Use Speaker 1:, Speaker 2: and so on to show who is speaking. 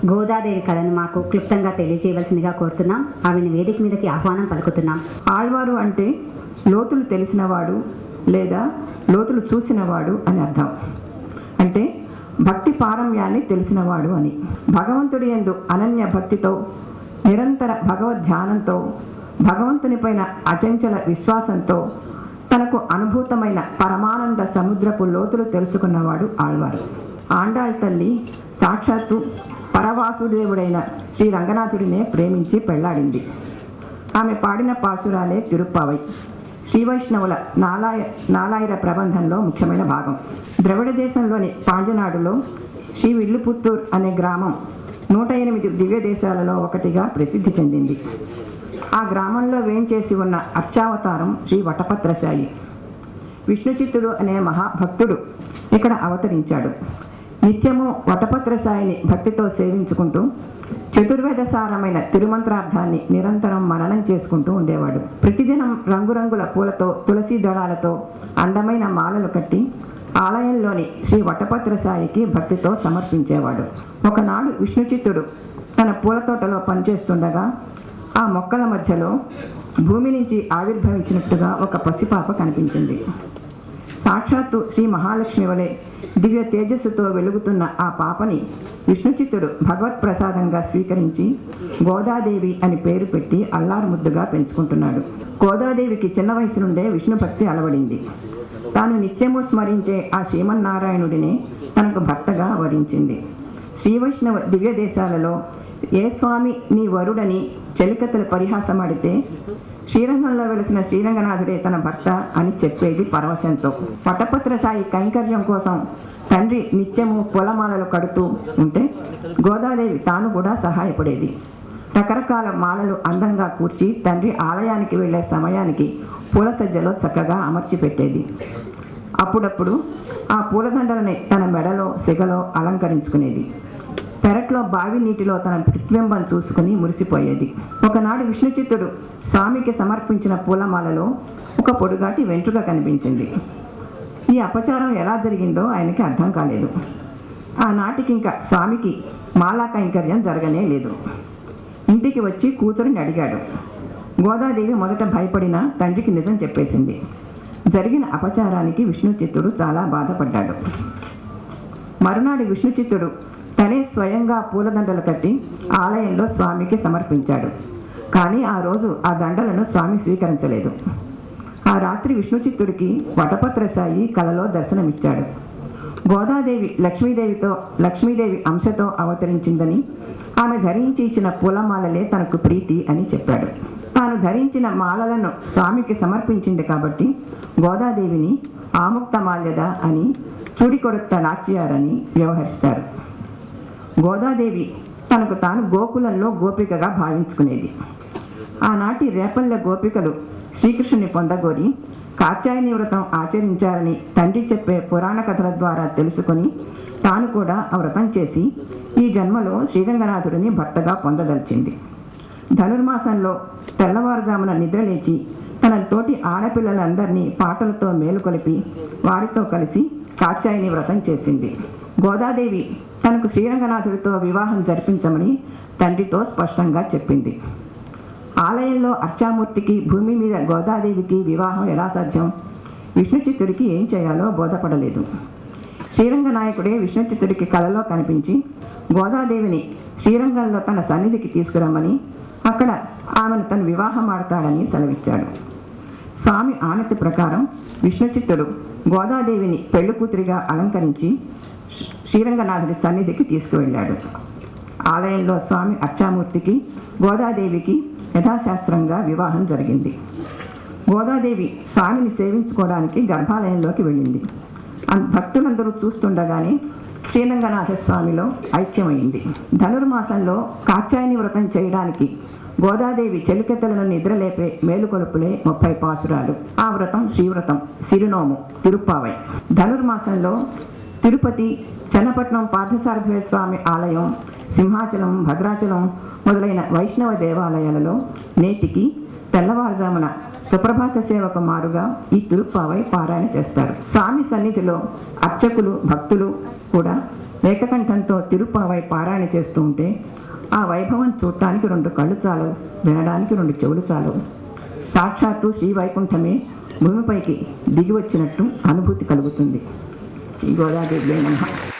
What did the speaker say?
Speaker 1: గోదాదేవి కథను మాకు క్లుప్తంగా తెలియజేయవలసిందిగా కోరుతున్నాం ఆమెను వేదిక మీదకి ఆహ్వానం పలుకుతున్నాం
Speaker 2: ఆళ్వారు అంటే లోతులు తెలిసినవాడు లేదా లోతులు చూసినవాడు అని అర్థం అంటే భక్తి పారమ్యాన్ని తెలిసినవాడు అని భగవంతుడి యందు అనన్య భక్తితో నిరంతర భగవద్ ధ్యానంతో భగవంతునిపైన అచంచల విశ్వాసంతో తనకు అనుభూతమైన పరమానంద సముద్రపు లోతులు తెలుసుకున్నవాడు ఆళ్వారు ఆండాళ్ తల్లి సాక్షాత్తు పరవాసుదేవుడైన శ్రీ రంగనాథుడినే ప్రేమించి పెళ్లాడింది ఆమె పాడిన పాసురాలే తిరుప్పావై శ్రీ వైష్ణవుల నాలాయ నాలాయిర ప్రబంధంలో ముఖ్యమైన భాగం ద్రవిడ దేశంలోని పాంజనాడులో శ్రీ విల్లుపుత్తూర్ అనే గ్రామం నూట ఎనిమిది దివ్య దేశాలలో ఒకటిగా ప్రసిద్ధి చెందింది ఆ గ్రామంలో వేంచేసి ఉన్న అర్చావతారం శ్రీ వటపత్రశాయి విష్ణుచిత్తుడు అనే మహాభక్తుడు ఇక్కడ అవతరించాడు నిత్యము వటపత్రసాయిని భక్తితో సేవించుకుంటూ చతుర్వేద సారమైన తిరుమంత్రార్థాన్ని నిరంతరం మననం చేసుకుంటూ ఉండేవాడు ప్రతిదినం రంగురంగుల పూలతో తులసి దళాలతో అందమైన మాలలు కట్టి ఆలయంలోని శ్రీ వటపత్రసాయికి భక్తితో సమర్పించేవాడు ఒకనాడు విష్ణుచిత్తుడు తన పూల తోటలో పనిచేస్తుండగా ఆ మొక్కల మధ్యలో భూమి నుంచి ఆవిర్భవించినట్టుగా ఒక పసిపాప కనిపించింది సాక్షాత్తు శ్రీ మహాలక్ష్మి వలె దివ్య తేజస్సుతో వెలుగుతున్న ఆ పాపని విష్ణుచిత్తుడు భగవత్ ప్రసాదంగా స్వీకరించి గోదాదేవి అని పేరు పెట్టి అల్లారు ముద్దుగా పెంచుకుంటున్నాడు గోదాదేవికి చిన్న వయసు నుండే విష్ణు భక్తి అలవడింది తాను నిత్యము స్మరించే ఆ శ్రీమన్నారాయణుడిని తనకు భర్తగా వరించింది శ్రీ వైష్ణవ దివ్య దేశాలలో ఏ స్వామి నీ వరుడని చెలికత్తలు పరిహాసమాడితే శ్రీరంగంలో వెలిసిన శ్రీరంగనాథుడే తన భర్త అని చెప్పేది పరవశంతో పట్టపత్ర సాయి కైంకర్యం కోసం తండ్రి నిత్యము పొలమాలలు కడుతూ ఉంటే గోదాదేవి తాను కూడా సహాయపడేది రకరకాల మాలలు అందంగా కూర్చి తండ్రి ఆలయానికి వెళ్ళే సమయానికి పూల సజ్జలో చక్కగా అమర్చి పెట్టేది అప్పుడప్పుడు ఆ పూలదండలని తన మెడలో సిగలో అలంకరించుకునేది పెరట్లో బావి నీటిలో తన ప్రతిబింబం చూసుకుని మురిసిపోయేది ఒకనాడు విష్ణుచిత్తుడు స్వామికి సమర్పించిన పూలమాలలో ఒక పొడుగాటి వెంట్రుక కనిపించింది ఈ అపచారం ఎలా జరిగిందో ఆయనకి అర్థం కాలేదు ఆనాటికి ఇంకా స్వామికి మాలా కైంకర్యం జరగనే లేదు ఇంటికి వచ్చి కూతురిని అడిగాడు గోదాదేవి మొదట భయపడిన తండ్రికి నిజం చెప్పేసింది జరిగిన అపచారానికి విష్ణుచిత్తుడు చాలా బాధపడ్డాడు మరునాడు విష్ణుచిత్తుడు తనే స్వయంగా పూలదండలు కట్టి ఆలయంలో స్వామికి సమర్పించాడు కానీ ఆ రోజు ఆ దండలను స్వామి స్వీకరించలేదు ఆ రాత్రి విష్ణుచిత్తుడికి వటపత్రసాయి కలలో దర్శనమిచ్చాడు గోదాదేవి లక్ష్మీదేవితో లక్ష్మీదేవి అంశతో అవతరించిందని ఆమె ధరించి ఇచ్చిన పూలమాలలే తనకు ప్రీతి అని చెప్పాడు తాను ధరించిన మాలలను స్వామికి సమర్పించింది కాబట్టి గోదాదేవిని ఆముక్త మాల్యద అని చూడికొడత నాచ్యారని వ్యవహరిస్తారు గోదాదేవి తనకు తాను గోకులంలో గోపికగా భావించుకునేది ఆనాటి రేపల్లె గోపికలు శ్రీకృష్ణుని పొందగోరి కాత్యాయని వ్రతం ఆచరించారని తండ్రి చెప్పే పురాణ కథల ద్వారా తెలుసుకొని తాను కూడా ఆ వ్రతం చేసి ఈ జన్మలో శ్రీరంగనాథుడిని భర్తగా పొందదలిచింది ధనుర్మాసంలో తెల్లవారుజామున నిద్రలేచి తన తోటి ఆడపిల్లలందరినీ పాటలతో మేలుకొలిపి వారితో కలిసి కాత్యాయని వ్రతం చేసింది గోదాదేవి తనకు శ్రీరంగనాథుడితో వివాహం జరిపించమని తండ్రితో స్పష్టంగా చెప్పింది ఆలయంలో అర్చామూర్తికి భూమి మీద గోదాదేవికి వివాహం ఎలా సాధ్యం విష్ణుచిత్తుడికి ఏం చేయాలో బోధపడలేదు శ్రీరంగ నాయకుడే విష్ణుచిత్తుడికి కలలో కనిపించి గోదాదేవిని శ్రీరంగంలో తన సన్నిధికి తీసుకురమ్మని అక్కడ ఆమెను తను వివాహం ఆడతాడని సెలవిచ్చాడు స్వామి ఆనతి ప్రకారం విష్ణుచిత్తుడు గోదాదేవిని పెళ్లి కూతురిగా అలంకరించి శ్రీరంగనాథుడి సన్నిధికి తీసుకువెళ్ళాడు ఆలయంలో స్వామి అర్చామూర్తికి గోదాదేవికి యథాశాస్త్రంగా వివాహం జరిగింది గోదాదేవి స్వామిని సేవించుకోవడానికి గర్భాలయంలోకి వెళ్ళింది అన్- భక్తులందరూ చూస్తుండగానే శ్రీరంగనాథ స్వామిలో ఐక్యమైంది ధనుర్మాసంలో కాత్యాయని వ్రతం చేయడానికి గోదాదేవి చెలికెత్తలను నిద్రలేపే మేలుకొలుపులే ముప్పై పాసురాలు ఆ వ్రతం శ్రీవ్రతం సిరినోము తిరుప్పావై ధనుర్మాసంలో తిరుపతి చన్నపట్నం పార్థసారథి స్వామి ఆలయం సింహాచలం భద్రాచలం మొదలైన వైష్ణవ దేవాలయాలలో నేటికి తెల్లవారుజామున సుప్రభాత సేవకు మారుగా ఈ తిరుప్పావై పారాయణ చేస్తారు స్వామి సన్నిధిలో అర్చకులు భక్తులు కూడా ఏకకంఠంతో తిరుపావై పారాయణ చేస్తూ ఉంటే ఆ వైభవం చూడటానికి రెండు కళ్ళు చాలవు వినడానికి రెండు చెవులు చాలవు సాక్షాత్తు శ్రీ వైకుంఠమే భూమిపైకి దిగి వచ్చినట్టు అనుభూతి కలుగుతుంది శ్రీ గోదాదేవి నమః